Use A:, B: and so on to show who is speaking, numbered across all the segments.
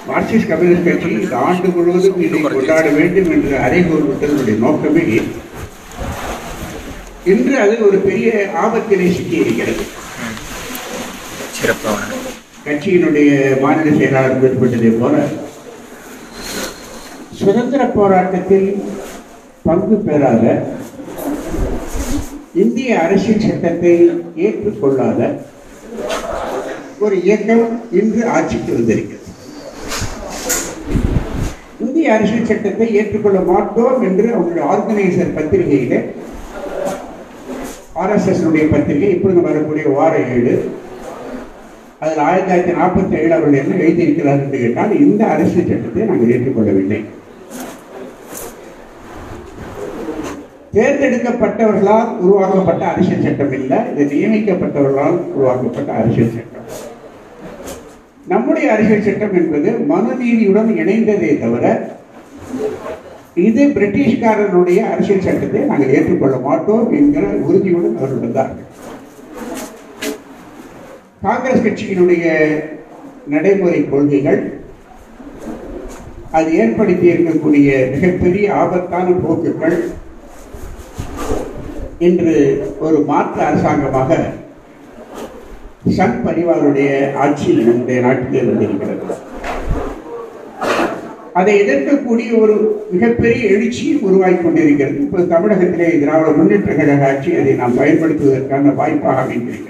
A: Marxist communist கட்சி இந்த ஆண்டு முழுவதும் இதை கொண்டாட வேண்டும் என்று அறைகூறுவதனுடைய நோக்கமே இன்று அது ஒரு பெரிய ஆபத்திலே சிக்கியிருக்கிறது
B: சிறப்பான
A: கட்சியினுடைய மாநில செயலாளர் குறிப்பிட்டதை போல சுதந்திர போராட்டத்தில் பங்கு பெறாத இந்திய அரசியல் சட்டத்தை ஏற்றுக்கொள்ளாத ஒரு இயக்கம் இன்று ஆட்சிக்கு வந்திருக்கிறது இந்திய அரசியல் சட்டத்தை ஏற்றுக்கொள்ள மாட்டோம் என்று அவங்களுடைய ஆர்கனைசர் பத்திரிகையில ஆர்எஸ்எஸ் பத்திரிகை இப்பொழுது வரக்கூடிய வார ஏழு அதில் ஆயிரத்தி தொள்ளாயிரத்தி நாற்பத்தி ஏழு அவர்கள் என்ன எழுதியிருக்கிறார் என்று கேட்டால் இந்த அரசியல் சட்டத்தை நாங்கள் ஏற்றுக்கொள்ளவில்லை தேர்ந்தெடுக்கப்பட்டவர்களால் உருவாக்கப்பட்ட அரசியல் சட்டம் இல்லை இது நியமிக்கப்பட்டவர்களால் உருவாக்கப்பட்ட அரசியல் சட்டம் நம்முடைய அரசியல் சட்டம் என்பது மனுநீதியுடன் இணைந்ததே தவிர இது பிரிட்டிஷ்காரனுடைய அரசியல் சட்டத்தை நாங்கள் ஏற்றுக்கொள்ள மாட்டோம் என்கிற உறுதியுடன் அவர்கள் வந்தார்கள் காங்கிரஸ் கட்சியினுடைய நடைமுறை கொள்கைகள் அது ஏற்படுத்தி இருக்கக்கூடிய மிகப்பெரிய ஆபத்தான போக்குகள் இன்று ஒரு மாற்று அரசாங்கமாக சங் பரிவாருடைய ஆட்சி நம்முடைய நாட்டிலே வந்திருக்கிறது அதை எதிர்க்கக்கூடிய ஒரு மிகப்பெரிய எழுச்சியும் உருவாகி கொண்டிருக்கிறது இப்போது தமிழகத்திலே திராவிட முன்னேற்ற கழக ஆட்சி அதை நாம் பயன்படுத்துவதற்கான வாய்ப்பாக அமைந்திருக்கிறது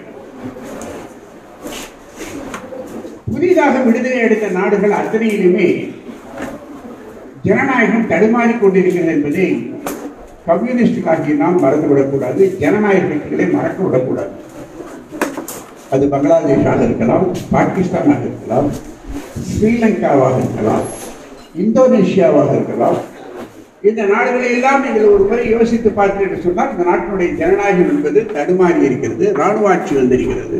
A: புதிதாக விடுதலை எடுத்த நாடுகள் அத்தனையிலுமே ஜனநாயகம் தடுமாறிக் கொண்டிருக்கிறது என்பதை கம்யூனிஸ்டுகளாகிய நாம் மறந்துவிடக்கூடாது ஜனநாயக கட்சிகளை மறக்க விடக்கூடாது அது பங்களாதேஷாக இருக்கலாம் பாகிஸ்தானாக இருக்கலாம் ஸ்ரீலங்காவாக இருக்கலாம் இந்தோனேஷியாவாக இருக்கலாம் இந்த நாடுகளை எல்லாம் நீங்கள் ஒரு முறை யோசித்து பார்த்தீர்கள் என்று சொன்னால் இந்த நாட்டினுடைய ஜனநாயகம் என்பது தடுமாறி இருக்கிறது ராணுவ ஆட்சி வந்திருக்கிறது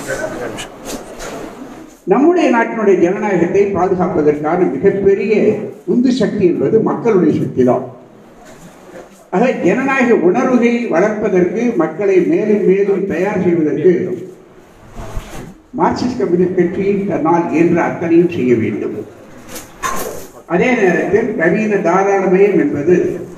A: நம்முடைய நாட்டினுடைய ஜனநாயகத்தை பாதுகாப்பதற்கான மிகப்பெரிய உந்து சக்தி என்பது மக்களுடைய சக்தி தான் ஆக ஜனநாயக உணர்வுகளை வளர்ப்பதற்கு மக்களை மேலும் மேலும் தயார் செய்வதற்கு மார்க்சிஸ்ட் கம்யூனிஸ்ட் கட்சி தன்னால் என்ற அத்தனையும் செய்ய வேண்டும் அதே நேரத்தில் நவீன தாராளமயம் என்பது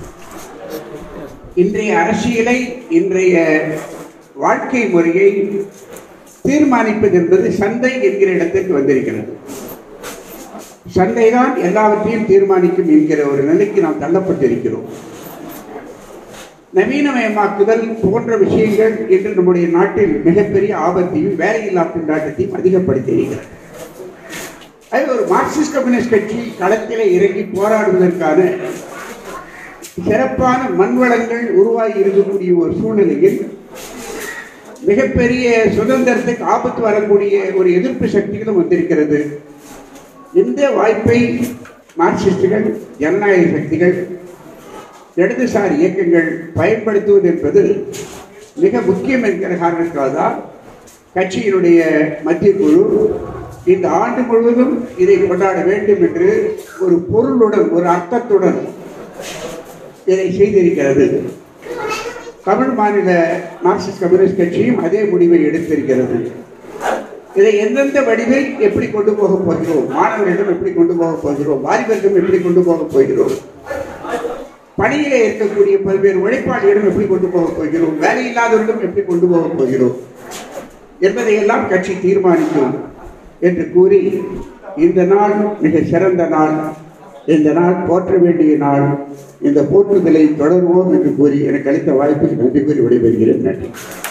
A: இன்றைய அரசியலை இன்றைய வாழ்க்கை முறையை தீர்மானிப்பது என்பது சந்தை என்கிற இடத்திற்கு வந்திருக்கிறது சந்தை தான் எல்லாவற்றையும் தீர்மானிக்கும் என்கிற ஒரு நிலைக்கு நாம் தள்ளப்பட்டிருக்கிறோம் நவீனமயமாக்குதல் போன்ற விஷயங்கள் இன்று நம்முடைய நாட்டில் மிகப்பெரிய ஆபத்தையும் வேலையில்லா திண்டாட்டத்தையும் அதிகப்படுத்தி இருக்கிறது அது ஒரு மார்க்சிஸ்ட் கம்யூனிஸ்ட் கட்சி களத்திலே இறங்கி போராடுவதற்கான சிறப்பான மண்வளங்கள் உருவாகி இருக்கக்கூடிய ஒரு சூழ்நிலையில் மிகப்பெரிய சுதந்திரத்துக்கு ஆபத்து வரக்கூடிய ஒரு எதிர்ப்பு சக்திகளும் வந்திருக்கிறது இந்த வாய்ப்பை மார்க்சிஸ்டுகள் ஜனநாயக சக்திகள் இடதுசாரி இயக்கங்கள் பயன்படுத்துவது என்பது மிக முக்கியம் என்கிற காரணத்தால் தான் கட்சியினுடைய மத்திய குழு இந்த ஆண்டு முழுவதும் இதை கொண்டாட வேண்டும் என்று ஒரு பொருளுடன் ஒரு அர்த்தத்துடன் இதை செய்திருக்கிறது தமிழ் மாநில மார்க்சிஸ்ட் கம்யூனிஸ்ட் கட்சியும் அதே முடிவை எடுத்திருக்கிறது இதை எந்தெந்த வடிவில் எப்படி கொண்டு போக போகிறோம் மாணவர்களிடம் எப்படி கொண்டு போக போகிறோம் வாலிபர்களிடம் எப்படி கொண்டு போக போகிறோம் பணியிலே இருக்கக்கூடிய பல்வேறு உழைப்பாளிகளிடம் எப்படி கொண்டு போக போகிறோம் வேலையில்லாதவர்களிடம் எப்படி கொண்டு போக போகிறோம் என்பதையெல்லாம் கட்சி தீர்மானிக்கும் என்று கூறி இந்த நாள் மிக சிறந்த நாள் இந்த நாள் போற்ற வேண்டிய நாள் இந்த போற்றுதலை தொடர்வோம் என்று கூறி எனக்கு அளித்த வாய்ப்புக்கு நன்றி கூறி விடைபெறுகிறேன் நன்றி